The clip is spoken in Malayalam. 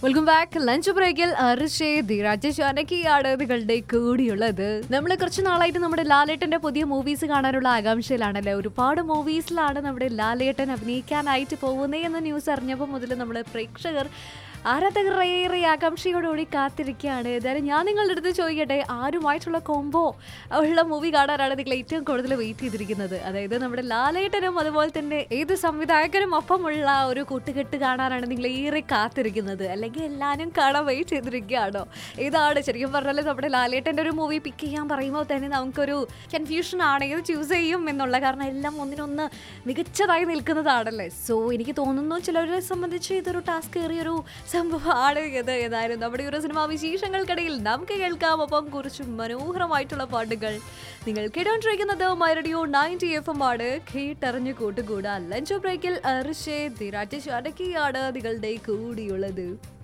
വെൽക്കം ബാക്ക് ലഞ്ച് ബ്രേക്കിൽ അർഷേദ് രാജേഷ് അനക്കിയാണ് നിങ്ങളുടെ കൂടിയുള്ളത് നമ്മൾ കുറച്ച് നാളായിട്ട് നമ്മുടെ ലാലേട്ടന്റെ പുതിയ മൂവീസ് കാണാനുള്ള ആകാംക്ഷയിലാണല്ലേ ഒരുപാട് മൂവീസിലാണ് നമ്മുടെ ലാലേട്ടൻ അഭിനയിക്കാനായിട്ട് പോകുന്നേ എന്ന ന്യൂസ് അറിഞ്ഞപ്പോൾ മുതൽ നമ്മൾ പ്രേക്ഷകർ ആരാധകർ ഏറെ ആകാംക്ഷയോടുകൂടി കാത്തിരിക്കുകയാണ് ഏതായാലും ഞാൻ നിങ്ങളുടെ അടുത്ത് ചോദിക്കട്ടെ ആരുമായിട്ടുള്ള കോംബോ ഉള്ള മൂവി കാണാനാണ് നിങ്ങൾ ഏറ്റവും കൂടുതൽ വെയിറ്റ് ചെയ്തിരിക്കുന്നത് അതായത് നമ്മുടെ ലാലേട്ടനും അതുപോലെ തന്നെ ഏത് സംവിധായകനും ഒപ്പമുള്ള ഒരു കൂട്ടുകെട്ട് കാണാനാണ് നിങ്ങൾ ഏറെ കാത്തിരിക്കുന്നത് അല്ലെങ്കിൽ എല്ലാവരും കാണാൻ വെയിറ്റ് ചെയ്തിരിക്കുകയാണോ ഇതാണ് ശരിക്കും പറഞ്ഞാൽ നമ്മുടെ ലാലേട്ടൻ്റെ ഒരു മൂവി പിക്ക് ചെയ്യാൻ പറയുമ്പോൾ തന്നെ നമുക്കൊരു കൺഫ്യൂഷൻ ആണ് ഏത് ചൂസ് ചെയ്യും എന്നുള്ള കാരണം എല്ലാം ഒന്നിനൊന്ന് മികച്ചതായി നിൽക്കുന്നതാണല്ലേ സോ എനിക്ക് തോന്നുന്നു ചിലരെ സംബന്ധിച്ച് ഇതൊരു ടാസ്ക് ഏറിയൊരു സംഭവമാണ് ഇത് ഏതായാലും നമ്മുടെ ഈ ഒരു സിനിമാ വിശേഷങ്ങൾക്കിടയിൽ നമുക്ക് കേൾക്കാം ഒപ്പം കുറച്ച് മനോഹരമായിട്ടുള്ള പാട്ടുകൾ നിങ്ങൾ കേട്ടോണ്ടിരിക്കുന്നത് മൈറഡിയോ നയൻറ്റി എഫ് എം ആണ് കേട്ടറിഞ്ഞു കൂട്ടുകൂടാ ലഞ്ച് ബ്രേക്കിൽ അർഷേ രാജേഷ് അടക്കിയാണ് നിങ്ങളുടെ കൂടിയുള്ളത്